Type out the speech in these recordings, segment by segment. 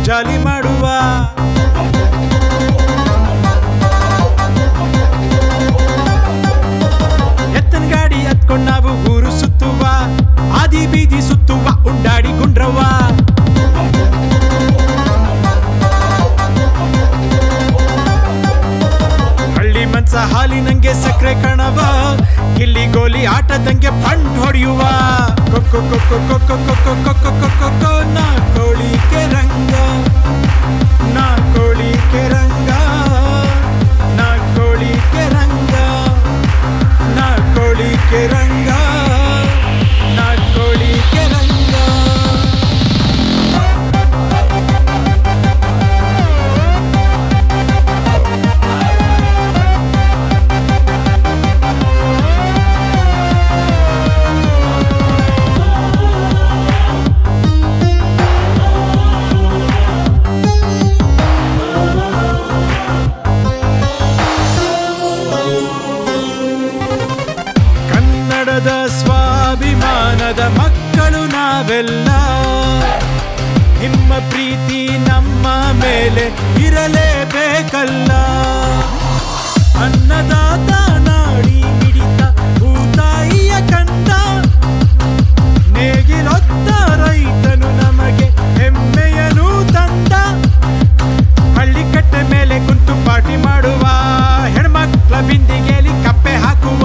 ಜಾಲಿ ಮಾಡುವ ಎತ್ತನ್ ಗಾಡಿ ಹತ್ಕೊಂಡ್ ನಾವು ಊರು ಸುತ್ತುವ ಆದಿ ಬೀದಿ ಸುತ್ತುವ ಉಂಡಾಡಿ ಗುಂಡ್ರವ್ವ ಹಳ್ಳಿ ಮನ್ಸ ಹಾಲಿನಂಗೆ ಸಕ್ಕರೆ ಕಣವ ಗಿಲ್ಲಿ ಗೋಲಿ ಆಟದಂಗೆ ಫಂಡ್ ಹೊಡೆಯುವ ಕೊಕ್ಕೊ ಕೊಕ್ಕೊ ಕೊಕ್ಕೊ ಕೊಕ್ಕೊ ಕೊಕ್ಕೊ ಕೊಕ್ಕೊ ಕೊ ನಾ ಕೋಳಿಗೆ ರಂಗ ನಾ ಕೋಳಿಗೆ ರಂಗ ನಾ ಕೋಳಿಗೆ ರಂಗ ನಾ ಕೋಳಿಗೆ ರಂಗ ನಾ ಕೋಳಿಗೆ ರಂಗ ಕನ್ನಡದ ಸ್ವಾಭಿಮಾನದ ಮಕ್ಕಳು ನಾವೆಲ್ಲ ನಿಮ್ಮ ಪ್ರೀತಿ ನಮ್ಮ ಮೇಲೆ ಇರಲೇಬೇಕಲ್ಲ ಅನ್ನದಾತ ನಾಡಿ ಮಿಡಿತ ಭೂತಾಯಿಯ ಕಂದ ನೇಗಿಲೊತ್ತ ರೈತನು ನಮಗೆ ಹೆಮ್ಮೆಯನು ತಂದ ಹಳ್ಳಿ ಕಟ್ಟೆ ಮೇಲೆ ಕುಂತು ಪಾರ್ಟಿ ಮಾಡುವ ಹೆಣ್ಮಕ್ಳ ಬಿಂದಿಗೆಯಲ್ಲಿ ಕಪ್ಪೆ ಹಾಕುವ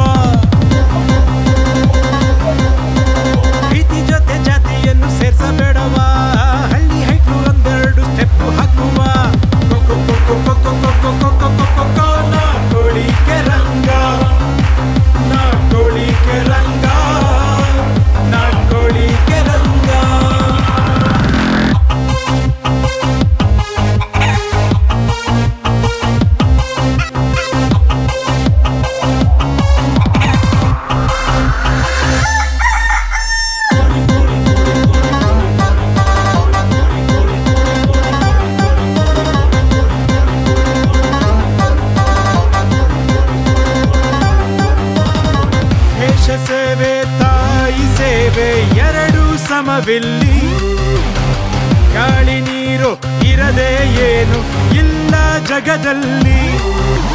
ಪ್ರೀತಿ ಜೊತೆ ಜಾತಿಯನ್ನು ಸೇರ್ಸಬೇಡವ ಹಳ್ಳಿ ಹೈಕ್ಳು ಒಂದೆರಡು ಸ್ಟೆಪ್ ಹಾಕುವ ಕೊಕ್ಕೊ ಕೊಕ್ಕೊ ಕೊಕ್ಕೊ ಕೊಕ್ಕೊ ಕೊಕ್ಕೊ ಕೊಕ್ಕೊ ಕೊ ನಾ ಕೋಳಿಗೆ ರಂಗ ನಾ ಕೋಳಿಗೆ ರಂಗ ನಾ ಕೋಳಿಗೆ ರಂಗ ದೇಶ ಸೇವೆ ತಾಯಿ ಸೇವೆ ಎರಡು ಸಮವಿಲ್ಲಿ ಗಾಳಿ ನೀರು ಇರದೆ ಏನು ಇಲ್ಲ ಜಗದಲ್ಲಿ